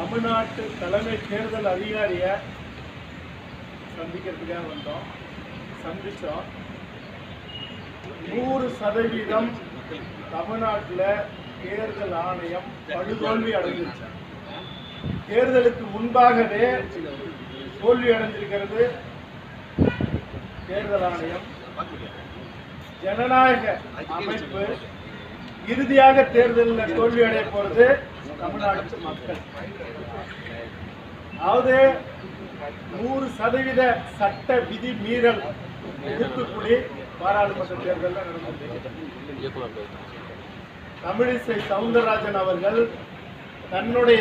தமிழ்நாட்டு தலைமை தேர்தல் அதிகாரியை சந்திக்கிறதுக்காக வந்தோம் சந்திச்சோம் நூறு சதவீதம் தமிழ்நாட்டில் தேர்தல் ஆணையம் படுதோல்வி அடைஞ்சிருச்சு தேர்தலுக்கு முன்பாகவே தோல்வி அடைஞ்சிருக்கிறது தேர்தல் ஆணையம் ஜனநாயக அமைப்பு இறுதியாக தேர்தலில் தோல்வி அடைய போறது தமிழ்நாட்டு மக்கள் அதாவது நூறு சதவீத சட்ட விதி மீறல் தூத்துக்குடி பாராளுமன்ற தேர்தலில் நடந்தது தமிழிசை சவுந்தரராஜன் அவர்கள் தன்னுடைய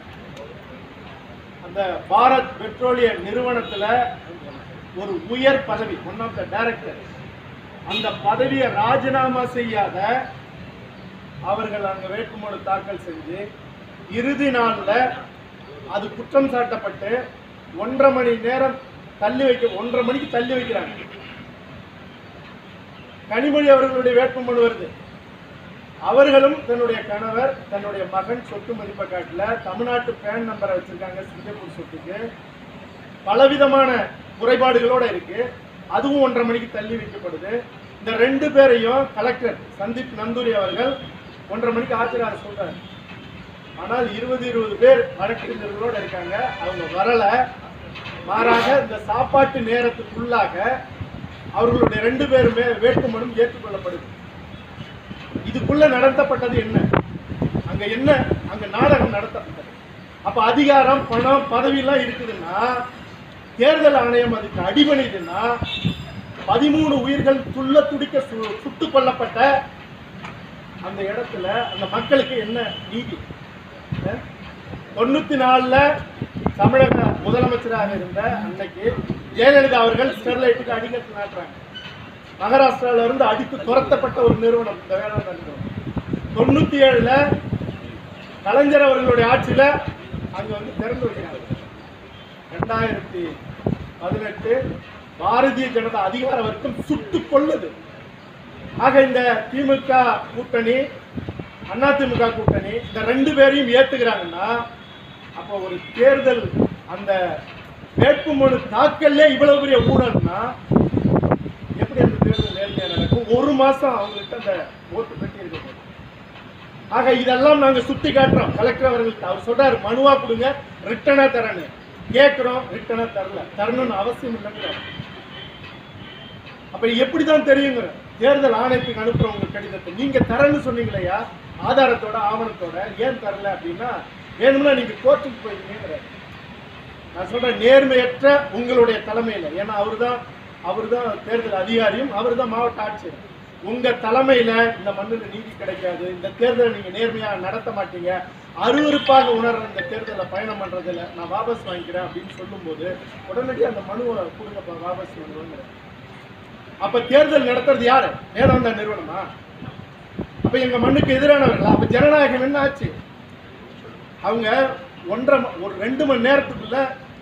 அந்த பாரத் பெட்ரோலிய நிறுவனத்துல ஒரு உயர் பதவி ஒன் ஆஃப் த டைரக்டர் அந்த பதவியை ராஜினாமா செய்யாத அவர்கள் அங்க வேட்புமனு தாக்கல் செஞ்சு இறுதி நாள்ல அது குற்றம் சாட்டப்பட்டு ஒன்றரை மணி நேரம் தள்ளி வைக்க ஒன்றரை மணிக்கு தள்ளி வைக்கிறாங்க கனிமொழி அவர்களுடைய வேட்புமனு வருது அவர்களும் தன்னுடைய கணவர் தன்னுடைய மகன் சொத்து மதிப்பை காட்டல தமிழ்நாட்டு பேன் நம்பரை வச்சிருக்காங்க சிங்கப்பூர் சொத்துக்கு பலவிதமான குறைபாடுகளோட இருக்கு அதுவும் ஒன்றரை மணிக்கு தள்ளி வைக்கப்படுது இந்த ரெண்டு பேரையும் கலெக்டர் சந்தீப் நந்தூரி அவர்கள் ஒன்றரை மணிக்கு ஆஜராக சொல்றாரு ஆனால் இருபது இருபது பேர் வழக்கறிஞர்களோட இருக்காங்க அவங்க வரல மாறாக இந்த சாப்பாட்டு நேரத்துக்குள்ளாக அவர்களுடைய ரெண்டு பேருமே வேட்புமனு ஏற்றுக்கொள்ளப்படுது இதுக்குள்ள நடத்தப்பட்டது என்ன அங்க என்ன அங்க நாடகம் நடத்தப்பட்டது அப்ப அதிகாரம் பணம் பதவி எல்லாம் இருக்குதுன்னா தேர்தல் ஆணையம் அதுக்கு அடிபணிதுன்னா பதிமூணு உயிர்கள் துள்ள துடிக்க சு- சுட்டுக் கொல்லப்பட்ட அந்த இடத்துல அந்த மக்களுக்கு என்ன நீதி அஹ்? தொண்ணூத்தி நாலுல தமிழக முதலமைச்சராக இருந்த அன்னைக்கு ஜெயலலிதா அவர்கள் ஸ்டெர்லைட்டுக்கு அடிக்கல் நாட்டுறாங்க மகாராஷ்டிரால இருந்து அடித்து துரத்தப்பட்ட ஒரு நிறுவனம் இந்த வேளாண் நிறுவனம் தொண்ணூத்தி ஏழுல கலைஞர் அவர்களுடைய ஆட்சியில அங்க வந்து திறந்து வைக்கிறாங்க ரெண்டாயிரத்தி பதினெட்டு பாரதிய ஜனதா அதிகார வர்க்கம் சுட்டு கொள்ளுது ஆக இந்த திமுக கூட்டணி அதிமுக கூட்டணி இந்த ரெண்டு பேரையும் ஏத்துக்கிறாங்கன்னா அப்போ ஒரு தேர்தல் அந்த வேட்புமனு தாக்கல்லே இவ்வளவு பெரிய ஊழல்னா எப்படி அந்த தேர்தல் நேர்மையா நடக்கும் ஒரு மாசம் அவங்ககிட்ட அந்த ஓட்டு பெட்டி இருக்கு போது. ஆக இதெல்லாம் நாங்க சுட்டி காட்டுறோம் கலெக்டர் அவர்கள் அவர் சொல்றாரு மனுவா கொடுங்க ரிட்டனா தரேன்னு கேட்கிறோம் ரிட்டனா தரல தரணும்னு அவசியம் இல்லைங்கிற அப்ப எப்படிதான் தெரியுங்கிற தேர்தல் ஆணையத்துக்கு அனுப்புற உங்க கடிதத்தை நீங்க தரேன்னு சொன்னீங்களையா ஆதாரத்தோட ஆவணத்தோட ஏன் தரல அப்படின்னா வேணும்னா நீங்க கோர்ட்டுக்கு போயிருக்கீங்கிற நான் சொல்றேன் நேர்மையற்ற உங்களுடைய தலைமையில ஏன்னா அவர்தான் அவர்தான் தேர்தல் அதிகாரியும் அவர்தான் மாவட்ட ஆட்சியர் உங்க தலைமையில இந்த மண்ணுல நீதி கிடைக்காது இந்த தேர்தலை நீங்க நேர்மையா நடத்த மாட்டீங்க அருவருப்பாக உணர்ற இந்த தேர்தலை பயணம் பண்றதுல நான் வாபஸ் வாங்கிக்கிறேன் அப்படின்னு சொல்லும்போது உடனடியாக அந்த மனுவை கொடுங்கப்பா வாபஸ் மனுவுங்கிற அப்ப தேர்தல் நடத்துறது யாரு வேதாந்தா நிறுவனமா அப்ப எங்க மண்ணுக்கு எதிரானவர்களா அப்ப ஜனநாயகம் என்ன ஆச்சு அவங்க ஒன்றரை ம- ஒரு ரெண்டு மணி நேரத்துக்குள்ள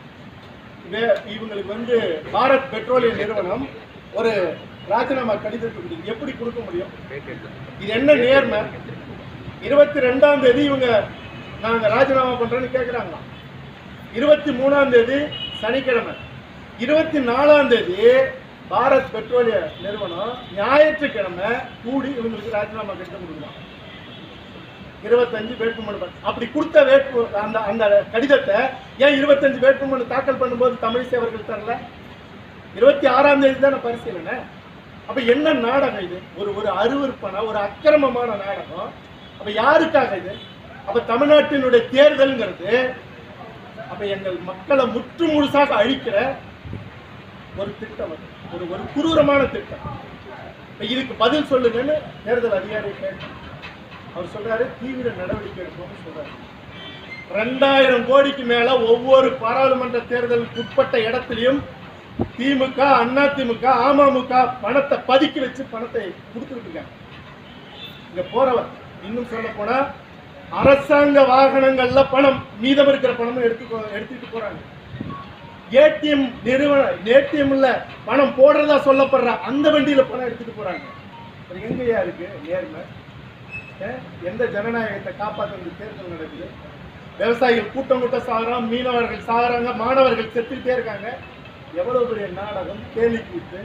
வே- இவங்களுக்கு வந்து பாரத் பெட்ரோலிய நிறுவனம் ஒரு ராஜினாமா கடிதத்தை கொடுக்குது. எப்படி கொடுக்க முடியும் இது என்ன நேர்மை இருபத்தி ரெண்டாம் தேதி இவங்க நாங்க ராஜினாமா பண்றோம்னு கேக்குறாங்களாம் இருபத்தி மூணாம் தேதி சனிக்கிழமை இருபத்தி நாலாம் தேதி பாரத் பெட்ரோலிய நிறுவனம் ஞாயிற்றுக்கிழமை கூடி இவங்களுக்கு ராஜினாமா கடிதம் கொடுக்கலாம் இருபத்தஞ்சு வேட்புமனு ப- அப்படி கொடுத்த வேட்பு அந்த அந்த கடிதத்தை ஏன் இருபத்தஞ்சு வேட்புமனு தாக்கல் பண்ணும்போது தமிழிசை அவர்கள் தரல இருபத்தி ஆறாம் தேதி தானே பரிசீலனை அப்ப என்ன நாடகம் இது ஒரு ஒரு அருவருப்பான ஒரு அக்கிரமமான நாடகம் அப்ப யாருக்காக இது அப்ப தமிழ்நாட்டினுடைய தேர்தல்ங்கிறது அப்ப எங்கள் மக்களை முற்று முழுசாக அழிக்கிற ஒரு திட்டம் அது ஒரு ஒரு குரூரமான திட்டம் இப்ப இதுக்கு பதில் சொல்லுங்கன்னு தேர்தல் அதிகாரி கேட்டேன் அவர் சொல்றாரு தீவிர நடவடிக்கை எடுப்போம்னு சொல்றாரு ரெண்டாயிரம் கோடிக்கு மேல ஒவ்வொரு பாராளுமன்ற தேர்தலுக்கு உட்பட்ட இடத்துலயும் திமுக அண்ணா திமுக அமமுக பணத்தை பதுக்கி வச்சு பணத்தை கொடுத்துட்டு இருக்காங்க இங்க போறவர் இன்னும் சொல்ல போனா அரசாங்க வாகனங்கள்ல பணம் மீதம் இருக்கிற பணமும் எடுத்து எடுத்துட்டு போறாங்க ஏடிஎம் நிறுவன ஏடிஎம்ல பணம் போடுறதா சொல்லப்படுற அந்த வண்டியில பணம் எடுத்துட்டு போறாங்க அது எங்கயா இருக்கு நேர்மை அஹ் எந்த ஜனநாயகத்தை காப்பாற்ற இந்த தேர்தல் நடக்குது விவசாயிகள் கூட்டம் கூட்டம் சாகுறாங்க மீனவர்கள் சாகுறாங்க மாணவர்கள் செத்துக்கிட்டே இருக்காங்க எவ்வளவு பெரிய நாடகம் கேலி கூத்து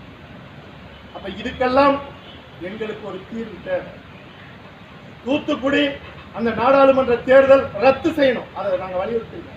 அப்ப இதுக்கெல்லாம் எங்களுக்கு ஒரு தீர்வு தேவை தூத்துக்குடி அந்த நாடாளுமன்ற தேர்தல் ரத்து செய்யணும் அதை நாங்க வலியுறுத்திருக்கோம்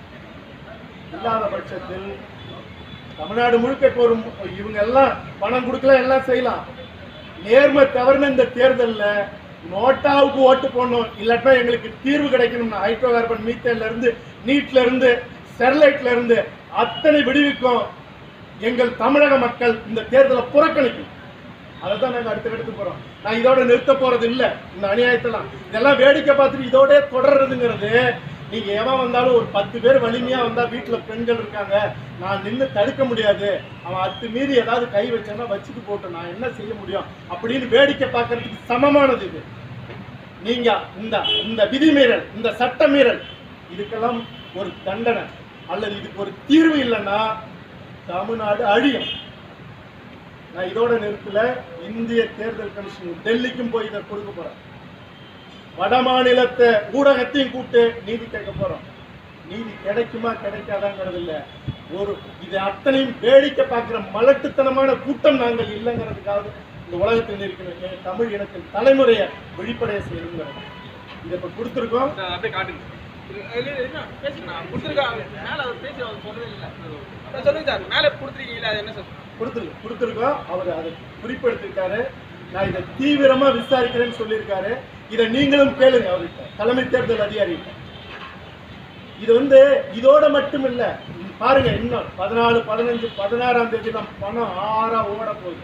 இல்லாத பட்சத்தில் தமிழ்நாடு முழுக்க இப்போ ஒரு மு- இவங்க எல்லாம் பணம் கொடுக்கலாம் எல்லாம் செய்யலாம் நேர்மை தவறுன இந்த தேர்தல்ல நோட்டாவுக்கு ஓட்டு போடணும் இல்லாட்டா எங்களுக்கு தீர்வு கிடைக்கணும்னா ஹைட்ரோ கார்பன் மீத்தேன்ல இருந்து நீட்ல இருந்து ஸ்டெர்லைட்ல இருந்து அத்தனை விடுவிக்கும் எங்கள் தமிழக மக்கள் இந்த தேர்தலை புறக்கணிக்கும் அதை தான் நாங்கள் அடுத்த எடுத்து போறோம் நான் இதோட நிறுத்த போறது இல்ல இந்த அநியாயத்தெல்லாம் இதெல்லாம் வேடிக்கை பார்த்துட்டு இதோட தொடர்றதுங்கிறது நீங்க எவன் வந்தாலும் ஒரு பத்து பேர் வலிமையா வந்தா வீட்டுல பெண்கள் இருக்காங்க நான் நின்று தடுக்க முடியாது அவன் அத்து மீறி ஏதாவது கை வச்சானா வச்சுட்டு போட்டு நான் என்ன செய்ய முடியும் அப்படின்னு வேடிக்கை பார்க்கறதுக்கு சமமானது இது நீங்க இந்த இந்த விதிமீறல் இந்த சட்ட மீறல் இதுக்கெல்லாம் ஒரு தண்டனை அல்லது இதுக்கு ஒரு தீர்வு இல்லைன்னா தமிழ்நாடு அழியும் நான் இதோட நிறுத்தல இந்திய தேர்தல் கமிஷன் டெல்லிக்கும் போய் இதை கொடுக்க போறேன் வட மாநிலத்தை ஊடகத்தையும் கூட்டு நீதி கேட்க போறோம் நீதி கிடைக்குமா கிடைக்காதாங்கிறது இல்ல ஒரு இது அத்தனையும் வேடிக்கை பார்க்கிற மலட்டுத்தனமான கூட்டம் நாங்கள் இல்லைங்கிறதுக்காக இந்த உலகத்தில் இருக்கணும் என் தமிழ் இனத்தின் தலைமுறையை விழிப்படைய செய்யணுங்கிறது இதை இப்ப கொடுத்துருக்கோம் சார், அப்படியே காட்டுங்க இது- இது என்ன பேசுங்க நான் கொடுத்துருக்காங்க மேல அவர் பேசி அவர் சொல்றதே இல்லை சார், சொல்லுங்க சார் மேல கொடுத்துருக்கீங்களா அது என்ன சார் கொடுத்துருக்கு கொடுத்துருக்கோம் அவர் அதை குறிப்பெடுத்திருக்காரு நான் இதை தீவிரமா விசாரிக்கிறேன்னு சொல்லியிருக்காரு இதை நீங்களும் கேளுங்க அவர்கிட்ட தலைமை தேர்தல் அதிகாரிகிட்ட இது வந்து இதோட மட்டும் இல்ல ம், பாருங்க இன்னும் பதினாலு பதினஞ்சு பதினாறாம் தேதி தான் பணம் ஆறா ஓட போகுது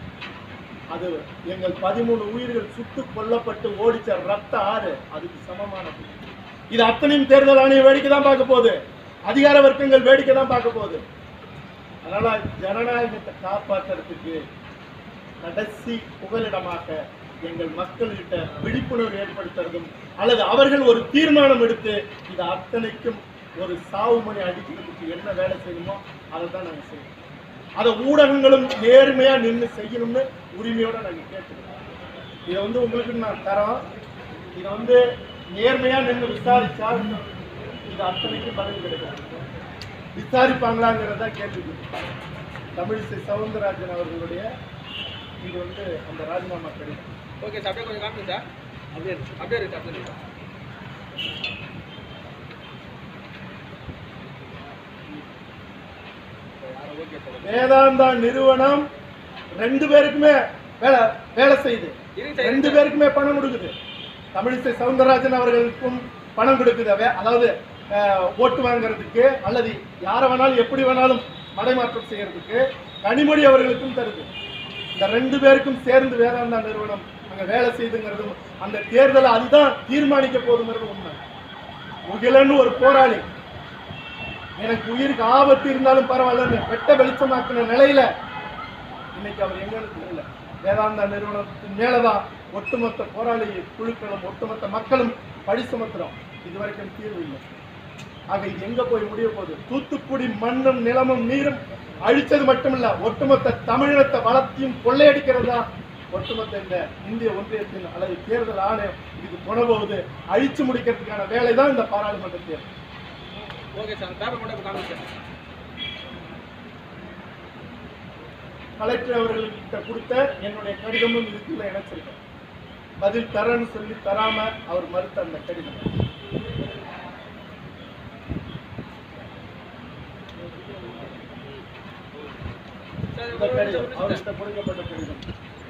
அது எங்கள் பதிமூணு உயிர்கள் சுட்டு கொல்லப்பட்டு ஓடிச்ச ரத்த ஆறு அதுக்கு சமமானது இது அத்தனையும் தேர்தல் ஆணையம் வேடிக்கை தான் பார்க்க போகுது அதிகார வர்க்கங்கள் வேடிக்கை தான் பார்க்க போகுது அதனால ஜனநாயகத்தை காப்பாற்றுறதுக்கு கடைசி புகலிடமாக எங்கள் மக்கள்கிட்ட விழிப்புணர்வு ஏற்படுத்துறதும் அல்லது அவர்கள் ஒரு தீர்மானம் எடுத்து இது அத்தனைக்கும் ஒரு சாவு மணி அடிக்கிறதுக்கு என்ன வேலை செய்யணுமோ அதை தான் நாங்கள் செய்யணும் அதை ஊடகங்களும் நேர்மையா நின்று செய்யணும்னு உரிமையோட நாங்கள் கேட்டுக்கிறோம் இதை வந்து உங்களுக்கு நான் தரோம் இதை வந்து நேர்மையா நின்று விசாரிச்சா இது அத்தனைக்கும் பதில் கிடைக்கும் விசாரிப்பாங்களாங்கிறத கேள்வி தமிழிசை சவுந்தரராஜன் அவர்களுடைய இது வந்து அந்த ராஜினாமா கடிதம் ஓகே சார் அப்படியே கொஞ்சம் காட்டுங்க சார் அப்படியே இருக்கு. அப்படியே இருக்கு அப்படியே இருக்கு ஓகே சார் வேதாந்தா நிறுவனம் ரெண்டு பேருக்குமே வேலை வேலை செய்யுது இருங்க சார் ரெண்டு பேருக்குமே பணம் கொடுக்குது தமிழிசை சவுந்தரராஜன் அவர்களுக்கும் பணம் கொடுக்குது வே- அதாவது அஹ், ஓட்டு வாங்குறதுக்கு அல்லது யாரை வேணாலும் எப்படி வேணாலும் மடைமாற்றம் செய்யறதுக்கு கனிமொழி அவர்களுக்கும் தருது இந்த ரெண்டு பேருக்கும் சேர்ந்து வேதாந்தா நிறுவனம் அங்க வேலை செய்துங்கிறதும் அந்த தேர்தலை அதுதான் தீர்மானிக்க போதுங்கிறது உண்மை முகிலன்னு ஒரு போராளி எனக்கு உயிருக்கு ஆபத்து இருந்தாலும் பரவாயில்லன்னு வெட்ட வெளிச்சமாக்கின நிலையில இன்னைக்கு அவர் எங்கன்னு தெரியல வேதாந்தா நிறுவனத்தின் மேலதான் ஒட்டுமொத்த போராளி குழுக்களும் ஒட்டுமொத்த மக்களும் பழி சுமத்துறோம் இதுவரைக்கும் தீர்வு இல்லை ஆக இது எங்க போய் முடிய போகுது தூத்துக்குடி மண்ணும் நிலமும் நீரும் அழிச்சது மட்டுமில்ல ஒட்டுமொத்த தமிழினத்தை வளர்த்தியும் கொள்ளையடிக்கிறதா ஒட்டுமொத்த இந்த இந்திய ஒன்றியத்தின் அல்லது தேர்தல் ஆணையம் இதுக்கு போன போகுது அழிச்சு முடிக்கிறதுக்கான வேலை தான் இந்த பாராளுமன்ற தேர்தல் ஓகே சார் பேப்பர் மட்டும் இப்ப காமிங்க சார் கலெக்டர் அவர்கள்கிட்ட கொடுத்த என்னுடைய கடிதமும் இதுக்குள்ள இணைச்சிருக்கேன் பதில் தரேன்னு சொல்லி தராம அவர் மறுத்த அந்த கடிதம் சார் இந்த ஒரு நிமிஷம், கடிதம் ஒரு நிமிஷம் சார். அவர்கிட்ட கொடுக்கப்பட்ட கடிதம்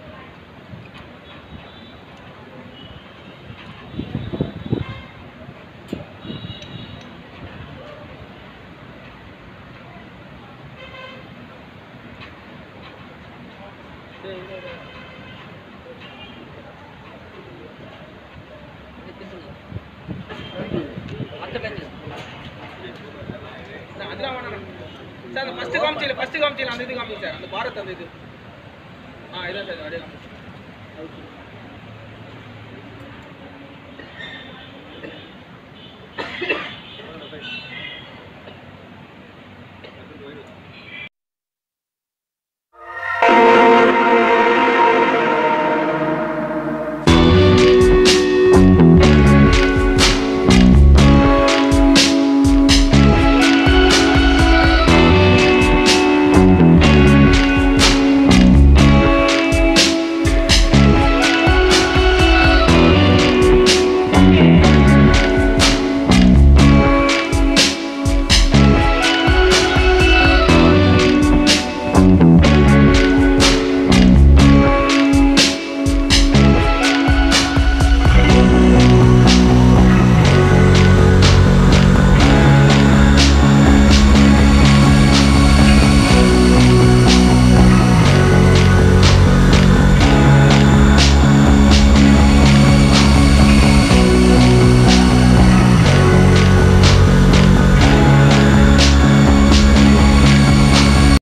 நன்றி சார், அதெல்லாம் வேணாம் சார் அந்த ஃபர்ஸ்ட் காமிச்சில ஃபர்ஸ்ட் காமிச்சில அந்த இது காமிங்க சார் அந்த பாரத் அந்த இது ஆ இதான் சார் அப்படியே காமிங்க அதுக்கு